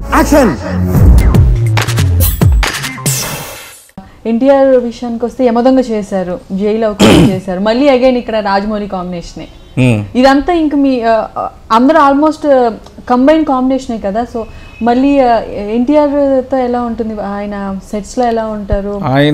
Action NTR విషయానికి వస్తే యమదొంగ చేశారు జైలు అవకాశం చేశారు మళ్ళీ అగైన్ ఇక్కడ రాజమౌళి కాంబినేషనే ఇదంతా ఇంక మీ ఆ, ఆ, అందరూ ఆల్మోస్ట్ కంబైన్ కాంబినేషనే కదా సో మళ్ళీ ఎన్టీఆర్ తో ఎలా ఉంటుంది ఆయన సెట్స్ లో ఎలా ఉంటారు ఆయన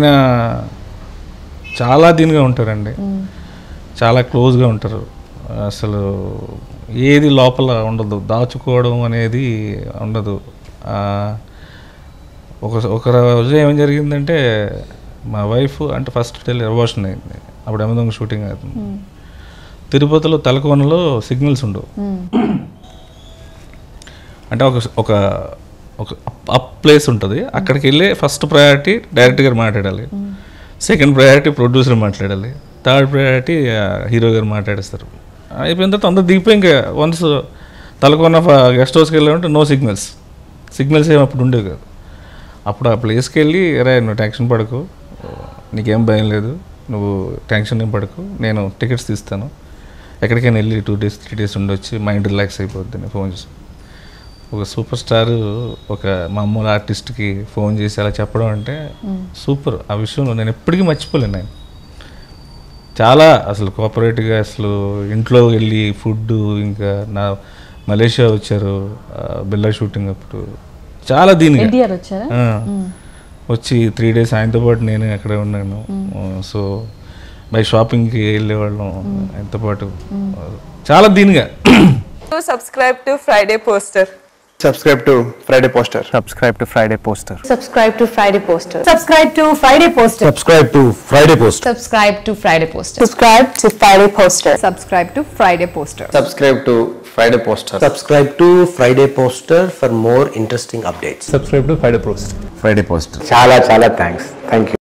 చాలా దీనిగా ఉంటారండి చాలా క్లోజ్గా ఉంటారు అసలు ఏది లోపల ఉండదు దాచుకోవడం అనేది ఉండదు ఆ, ఒక ఒక రోజు ఏం జరిగిందంటే మా వైఫ్ అంటే ఫస్ట్ టెలి అబార్షన్ అయింది అప్పుడు ఎమదొంగ షూటింగ్ అవుతుంది తిరుపతిలో తలకోనలో సిగ్నల్స్ ఉండవు అంటే ఒక ఒక ఒక అప్ ప్లేస్ ఉంటుంది అక్కడికి వెళ్ళి ఫస్ట్ ప్రయారిటీ డైరెక్టర్ గారు మాట్లాడాలి సెకండ్ ప్రయారిటీ ప్రొడ్యూసర్ మాట్లాడాలి థర్డ్ ప్రయారిటీ హీరో గారు మాట్లాడేస్తారు అయిపోయిన తర్వాత అందరు దిగిపోయి ఇంకా వన్స్ తలకొన్న గెస్ట్ హౌస్కి వెళ్ళామంటే నో సిగ్నల్స్ సిగ్నల్స్ ఏమి అప్పుడు ఉండేవి కాదు అప్పుడు ఆ ప్లేస్కి వెళ్ళి రే నువ్వు టెన్షన్ పడకు నీకేం భయం లేదు నువ్వు టెన్షన్ ఏం పడకు నేను టికెట్స్ తీస్తాను ఎక్కడికైనా వెళ్ళి టూ డేస్ త్రీ డేస్ ఉండొచ్చి మైండ్ రిలాక్స్ అయిపోద్ది అని ఫోన్ చేసి ఒక సూపర్ స్టార్ ఒక మామూలు ఆర్టిస్ట్కి ఫోన్ చేసి అలా చెప్పడం అంటే సూపర్ ఆ విషయంలో నేను ఎప్పటికీ మర్చిపోలేను నేను చాలా అసలు కోఆపరేటివ్గా అసలు ఇంట్లో వెళ్ళి ఫుడ్ ఇంకా నా మలేషియా వచ్చారు ఆ, బిల్లా షూటింగ్ అప్పుడు చాలా దీనిగా ఎన్టీఆర్ వచ్చారా ఆ, వచ్చి త్రీ డేస్ ఆయనతో పాటు నేను అక్కడే ఉన్నాను సో బై షాపింగ్కి వెళ్ళేవాళ్ళం ఆయనతో పాటు చాలా దీనిగా to subscribe to Friday Poster. Subscribe to Friday Poster subscribe to Friday Poster. Subscribe to Friday Poster. Subscribe to Friday Poster. Subscribe to Friday post Subscribe to Friday Poster. Subscribe to Friday Poster. Subscribe to Friday Poster. subscribe to Friday Poster. subscribe to Friday Poster for more interesting updates. Subscribe to Friday Poster. Friday post చాలా చాలా thanks thank you